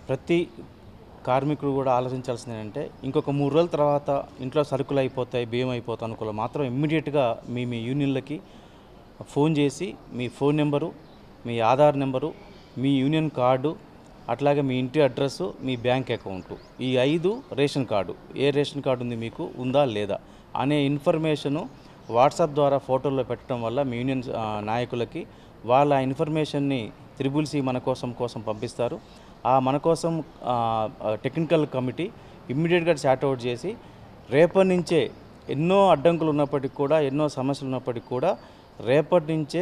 ప్రతి కార్మికుడు కూడా ఆలోచించాల్సింది ఏంటంటే ఇంకొక మూడు రోజుల తర్వాత ఇంట్లో సరుకులు అయిపోతాయి బియ్యం అయిపోతాయి అనుకూల మాత్రం ఇమ్మీడియట్గా మీ మీ యూనియన్లకి ఫోన్ చేసి మీ ఫోన్ నెంబరు మీ ఆధార్ నెంబరు మీ యూనియన్ కార్డు అట్లాగే మీ ఇంటి అడ్రస్సు మీ బ్యాంక్ అకౌంటు ఈ ఐదు రేషన్ కార్డు ఏ రేషన్ కార్డు ఉంది మీకు ఉందా లేదా అనే ఇన్ఫర్మేషను వాట్సాప్ ద్వారా ఫోటోల్లో పెట్టడం వల్ల మీ యూనియన్ ఆ, నాయకులకి వాళ్ళ ఆ ఇన్ఫర్మేషన్ని త్రిబుల్ సి మన కోసం కోసం పంపిస్తారు ఆ మన కోసం ఆ, ఆ, టెక్నికల్ కమిటీ ఇమ్మీడియట్గా చాట్ అవుట్ చేసి రేపటి నుంచే ఎన్నో అడ్డంకులు ఉన్నప్పటికీ కూడా ఎన్నో సమస్యలు ఉన్నప్పటికీ కూడా రేపటి నుంచే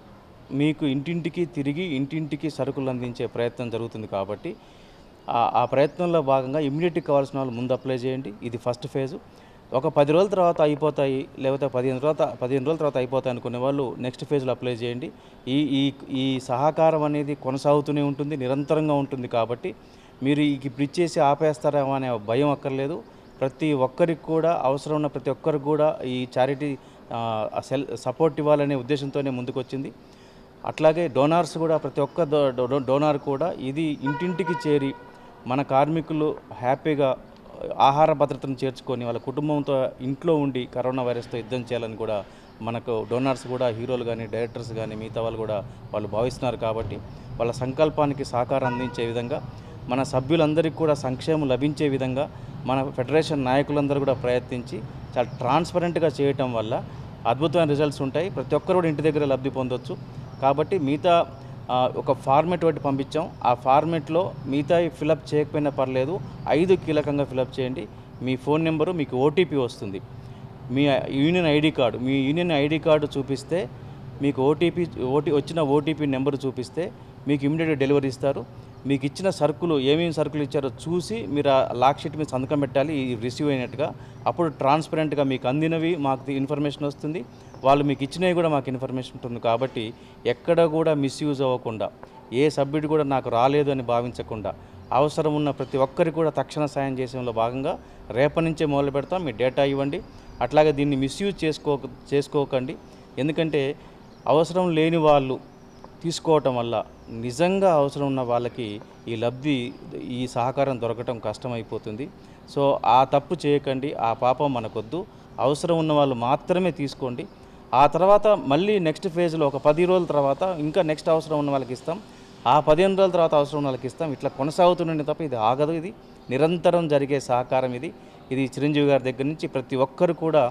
మీకు ఇంటింటికి తిరిగి ఇంటింటికి సరుకులు అందించే ప్రయత్నం జరుగుతుంది కాబట్టి ఆ- ఆ ప్రయత్నంలో భాగంగా ఇమ్మీడియట్గా కావాల్సిన వాళ్ళు ముందు అప్లై చేయండి ఇది ఫస్ట్ ఫేజు ఒక పది రోజుల తర్వాత అయిపోతాయి లేకపోతే పదిహేను తర్వాత పదిహేను రోజుల తర్వాత అయిపోతాయి అనుకునే వాళ్ళు నెక్స్ట్ ఫేజ్లో అప్లై చేయండి ఈ ఈ ఈ సహకారం అనేది కొనసాగుతూనే ఉంటుంది నిరంతరంగా ఉంటుంది కాబట్టి మీరు ఈ ఇప్పుడు ఇచ్చేసి ఆపేస్తారేమో అనే భయం అక్కర్లేదు ప్రతి ఒక్కరికి కూడా అవసరం ఉన్న ప్రతి ఒక్కరికి కూడా ఈ చారిటీ సెల్ సపోర్ట్ ఇవ్వాలనే ఉద్దేశంతోనే ముందుకొచ్చింది అట్లాగే డోనార్స్ కూడా ప్రతి ఒక్క డో- డో- డోనార్ కూడా ఇది ఇంటింటికి చేరి మన కార్మికులు హ్యాపీగా ఆహార భద్రతను చేర్చుకొని వాళ్ళ కుటుంబంతో ఇంట్లో ఉండి కరోనా వైరస్తో యుద్ధం చేయాలని కూడా మనకు డోనార్స్ కూడా హీరోలు కానీ డైరెక్టర్స్ కానీ మిగతా వాళ్ళు కూడా వాళ్ళు భావిస్తున్నారు కాబట్టి వాళ్ళ సంకల్పానికి సహకారం అందించే విధంగా మన సభ్యులందరికీ కూడా సంక్షేమం లభించే విధంగా మన ఫెడరేషన్ నాయకులందరూ కూడా ప్రయత్నించి చాలా ట్రాన్స్పరెంట్గా చేయటం వల్ల అద్భుతమైన రిజల్ట్స్ ఉంటాయి ప్రతి ఒక్కరు కూడా ఇంటి దగ్గర లబ్ధి పొందొచ్చు కాబట్టి మిగతా ఆ, ఒక ఫార్మెట్ ఒకటి పంపించాం ఆ ఫార్మెట్లో మిగతా ఫిలప్ చేయకపోయినా పర్లేదు ఐదు కీలకంగా ఫిలప్ చేయండి మీ ఫోన్ నెంబరు మీకు ఓటీపీ వస్తుంది మీ యూనియన్ ఐడి కార్డు మీ యూనియన్ ఐడి కార్డు చూపిస్తే మీకు ఓటీపీ ఓటీ వచ్చిన ఓటీపీ నెంబర్ చూపిస్తే మీకు ఇమీడియట్గా డెలివరీ ఇస్తారు మీకు ఇచ్చిన సరుకులు ఏమేమి సరుకులు ఇచ్చారో చూసి మీరు ఆ లాక్ షీట్ మీద సంతకం పెట్టాలి ఈ రిసీవ్ అయినట్టుగా అప్పుడు ట్రాన్స్పరెంట్గా మీకు అందినవి మాకు ఇన్ఫర్మేషన్ వస్తుంది వాళ్ళు మీకు ఇచ్చినవి కూడా మాకు ఇన్ఫర్మేషన్ ఉంటుంది కాబట్టి ఎక్కడ కూడా మిస్యూజ్ అవ్వకుండా ఏ సభ్యుడు కూడా నాకు రాలేదు అని భావించకుండా అవసరం ఉన్న ప్రతి ఒక్కరికి కూడా తక్షణ సాయం చేసేంలో భాగంగా రేపటి నుంచే మొదలు పెడతాం మీ డేటా ఇవ్వండి అట్లాగే దీన్ని మిస్యూజ్ చేసుకో చేసుకోకండి ఎందుకంటే అవసరం లేని వాళ్ళు తీసుకోవటం వల్ల నిజంగా అవసరం ఉన్న వాళ్ళకి ఈ లబ్ధి ఈ సహకారం దొరకటం కష్టమైపోతుంది సో ఆ తప్పు చేయకండి ఆ పాపం మనకొద్దు అవసరం ఉన్న వాళ్ళు మాత్రమే తీసుకోండి ఆ తర్వాత మళ్ళీ నెక్స్ట్ ఫేజ్లో ఒక పది రోజుల తర్వాత ఇంకా నెక్స్ట్ అవసరం ఉన్న వాళ్ళకి ఇస్తాం ఆ పదిహేను రోజుల తర్వాత అవసరం ఉన్న వాళ్ళకి ఇస్తాం ఇట్లా కొనసాగుతుండే తప్ప ఇది ఆగదు ఇది నిరంతరం జరిగే సహకారం ఇది ఇది చిరంజీవి గారి దగ్గర నుంచి ప్రతి ఒక్కరు కూడా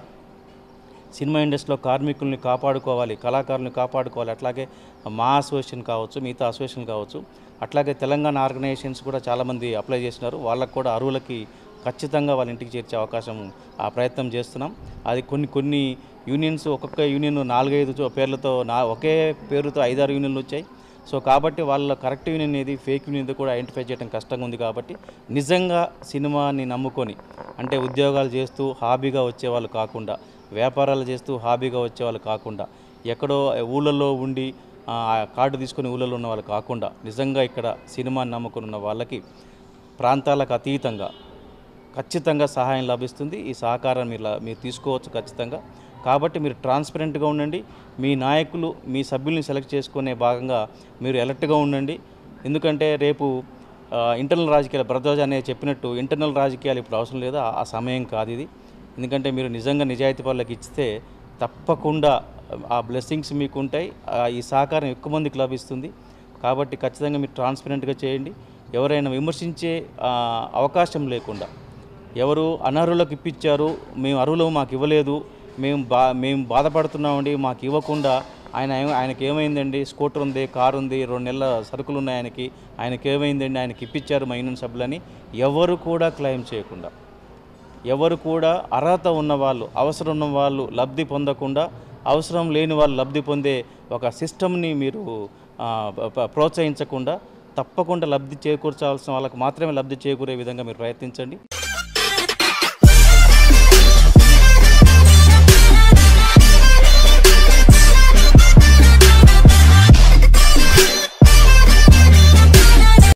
సినిమా ఇండస్ట్రీలో కార్మికుల్ని కాపాడుకోవాలి కళాకారుల్ని కాపాడుకోవాలి అట్లాగే మా అసోసియేషన్ కావచ్చు మిగతా అసోసియేషన్ కావచ్చు అట్లాగే తెలంగాణ ఆర్గనైజేషన్స్ కూడా చాలామంది అప్లై చేసినారు వాళ్ళకు కూడా అరువులకి ఖచ్చితంగా వాళ్ళ ఇంటికి చేర్చే అవకాశం ఆ ప్రయత్నం చేస్తున్నాం అది కొన్ని కొన్ని యూనియన్స్ ఒక్కొక్క యూనియన్ నాలుగైదు చో- పేర్లతో నా ఒకే పేరుతో ఐదారు యూనియన్లు వచ్చాయి సో కాబట్టి వాళ్ళ కరెక్ట్ యూనియన్ ఏది ఫేక్ యూనియన్ ఏది కూడా ఐడెంటిఫై చేయడం కష్టంగా ఉంది కాబట్టి నిజంగా సినిమాని నమ్ముకొని అంటే ఉద్యోగాలు చేస్తూ హాబీగా వచ్చేవాళ్ళు కాకుండా వ్యాపారాలు చేస్తూ హాబీగా వచ్చేవాళ్ళు కాకుండా ఎక్కడో ఊళ్ళల్లో ఉండి ఆ ఆ కార్డు తీసుకొని ఊళ్ళల్లో ఉన్న వాళ్ళు కాకుండా నిజంగా ఇక్కడ సినిమాని నమ్ముకొని ఉన్న వాళ్ళకి ప్రాంతాలకు అతీతంగా ఖచ్చితంగా సహాయం లభిస్తుంది ఈ సహకారం మీరు లా- మీరు తీసుకోవచ్చు ఖచ్చితంగా కాబట్టి మీరు ట్రాన్స్పరెంట్గా ఉండండి మీ నాయకులు మీ సభ్యుల్ని సెలెక్ట్ చేసుకునే భాగంగా మీరు అలర్ట్గా ఉండండి ఎందుకంటే రేపు ఆ, ఇంటర్నల్ రాజకీయాలు భరద్వాజ్ అనే చెప్పినట్టు ఇంటర్నల్ రాజకీయాలు ఇప్పుడు అవసరం లేదు ఆ- ఆ సమయం కాదు ఇది ఎందుకంటే మీరు నిజంగా నిజాయితీ పనులకు ఇస్తే తప్పకుండా ఆ బ్లెస్సింగ్స్ మీకు ఉంటాయి ఆ, ఈ సహకారం ఎక్కువ మందికి లభిస్తుంది కాబట్టి ఖచ్చితంగా మీరు ట్రాన్స్పరెంట్గా చేయండి ఎవరైనా విమర్శించే ఆ, అవకాశం లేకుండా ఎవరు అనర్హులకు ఇప్పించారు మేము అర్హులు మాకు ఇవ్వలేదు మేము బా మేము బాధపడుతున్నామండి మాకు ఇవ్వకుండా ఆయన ఏమ- ఆయనకి ఏమైందండి స్కూటర్ ఉంది కారు ఉంది రెండు నెలల సరుకులు ఉన్నాయి ఆయనకి ఆయనకి ఏమైందండి ఆయనకి ఇప్పించారు మా యూనియన్ సభ్యులని ఎవరు కూడా క్లెయిమ్ చేయకుండా ఎవరు కూడా అర్హత ఉన్న వాళ్ళు అవసరం ఉన్న వాళ్ళు లబ్ధి పొందకుండా అవసరం లేని వాళ్ళు లబ్ధి పొందే ఒక సిస్టమ్ని మీరు ఆ, ప- ప- ప్రోత్సహించకుండా తప్పకుండా లబ్ధి చేకూర్చాల్సిన వాళ్ళకి మాత్రమే లబ్ధి చేకూరే విధంగా మీరు ప్రయత్నించండి